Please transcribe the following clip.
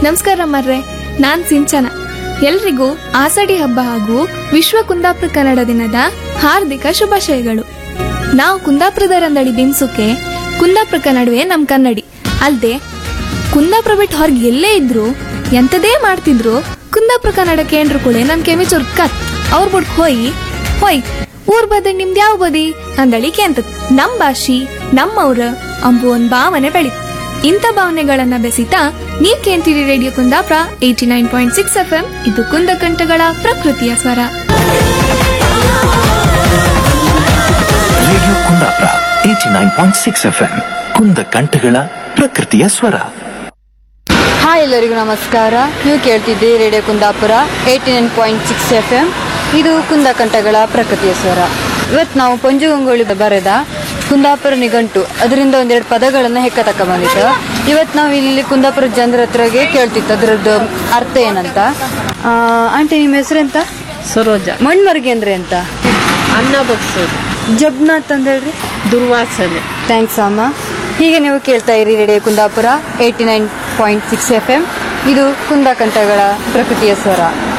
ನಮಸ್ಕಾರ ಮರ್ರೆ ನಾನ್ ಸಿಂಚನ ಎಲ್ರಿಗೂ ಆಸಡಿ ಹಬ್ಬ ಹಾಗೂ ವಿಶ್ವ ಕುಂದಾಪುರ ಕನ್ನಡ ದಿನದ ಹಾರ್ದಿಕ ಶುಭಾಶಯಗಳು ನಾವು ಕುಂದಾಪುರದ ರಂದಳಿ ದಿನ್ಸುಕೆ ಕುಂದಾಪುರ ಕನ್ನಡವೇ ನಮ್ ಕನ್ನಡಿ ಅಲ್ದೆ ಕುಂದಾಪುರ ಬಿಟ್ಟು ಹೊರಗೆ ಎಲ್ಲೇ ಇದ್ರು ಎಂತದೇ ಮಾಡ್ತಿದ್ರು ಕುಂದಾಪುರ ಕನ್ನಡ ಕೇಂದ್ರ ಕೂಡ ನಮ್ ಕೆಮಿ ಚುರ್ಕತ್ ಅವ್ರ ಬಿಡ್ ಹೋಯಿ ಹೋಯ್ ಊರ್ ಬದಿ ನಿಮ್ದು ಯಾವ ಬದಿ ಅಂದಳಿ ಕೇಂತತ್ ನಮ್ ಭಾಷಿ ನಮ್ಮವ್ರ ಅಂಬು ಒಂದ್ ಭಾವನೆ ಬೆಳಿತ್ ಇಂಥ ಭಾವನೆಗಳನ್ನ ಬೆಸಿತಾ ನೀವ್ ಕೇಳ್ತೀರಿ radio Kundapura eighty nine point six F M ಇದು ಕುಂದ ಕಂಠಗಳ ಪ್ರಕೃತಿಯ ಸ್ವರ radio Kundapura eighty nine point six F M ಕುಂದ ಕಂಠಗಳ ಪ್ರಕೃತಿಯ ಸ್ವರ ಹಾಯ್ ಎಲ್ಲರಿಗೂ ನಮಸ್ಕಾರ ನೀವು ಕೇಳ್ತಿದ್ದೀರಿ radio Kundapura eighty nine point six F M ಇದು ಕುಂದಕಂಠಗಳ ಪ್ರಕೃತಿಯ ಸ್ವರ ಇವತ್ತು ನಾವು ಪಂಜು ಗಂಗೊಳ್ಳಿ ಬರೆದ ಕುಂದಾಪುರ ನಿಘಂಟು ಅದರಿಂದ ಒಂದೆರಡು ಪದಗಳನ್ನು ಹೆಕ್ಕ ತಕ್ಕ ಬಂದಿತ್ತು ಇವತ್ತು ನಾವು ಇಲ್ಲಿ ಕುಂದಾಪುರ ಜನರ ಹತ್ರಗೆ ಕೇಳ್ತಿತ್ತು ಅದರದ್ದು ಅರ್ಥ ಏನಂತ ಆ, ಆಂಟಿ ನಿಮ್ಮ ಹೆಸರೆಂತ ಸರೋಜ ಮಣ್ಮರ್ಗೆ ಅಂದ್ರೆ ಎಂತ ಅನ್ನ ಬಗ್ಸೋದು ಜಬ್ನಾಥ್ ಅಂತ ಹೇಳ್ರಿ ದುರ್ವಾಸನೆ ಥ್ಯಾಂಕ್ಸ್ ಅಮ್ಮ ಹೀಗೆ ನೀವು ಕೇಳ್ತಾ ಇರಿ radio Kundapura eighty nine point six F M ಇದು ಕುಂದಕಂಠಗಳ ಪ್ರಕೃತಿಯ ಸ್ವರ